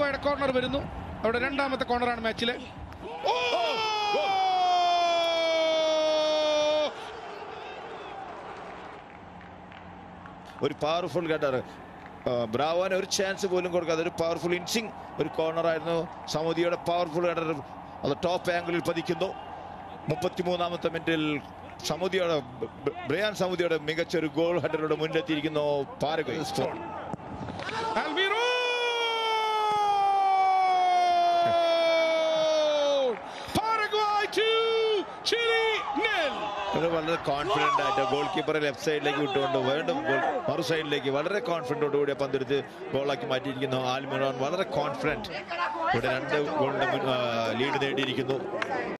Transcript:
പാരഗ്വായുടെ corner വരുന്നു അവിടെ രണ്ടാമത്തെ കോർണറാണ് മാച്ചിലെ ഓ! ഒരു പവർഫുൾ ഗഡർ ബ്രാവോന് ഒരു ചാൻസ് പോലും കൊടുക്കാതെ ഒരു പവർഫുൾ ഇൻസിങ് ഒരു കോർണർ ആയിരുന്നു സൗദിയുടെ പവർഫുൾ ഗഡർ അത് ടോപ്പ് ആംഗിളിൽ പതിക്കുന്നു മുപ്പത്തിമൂന്നാമത്തെ മിനിറ്റിൽ സമുദിയുടെ ബ്രയാൻ സമുദിയുടെ മികച്ച ഒരു ഗോൾ ഹെഡറുടെ മുന്നിലെത്തിയിരിക്കുന്നു Paraguay Almiron! Paraguay 2, Chile nil. അത് വളരെ കോൺഫിഡന്റ് ആയിട്ട് ഗോൾ കീപ്പറെ ലെഫ്റ്റ് സൈഡിലേക്ക് വിട്ടുകൊണ്ട് വീണ്ടും ഗോൾ മറു സൈഡിലേക്ക് വളരെ കോൺഫിഡന്റോട് കൂടി പന്തെടുത്ത് ഗോളാക്കി മാറ്റിയിരിക്കുന്നു ആൽമിറോൺ വളരെ കോൺഫിഡന്റ് ഇവിടെ രണ്ട് ഗോളിന്റെ ലീഡ് നേടിയിരിക്കുന്നു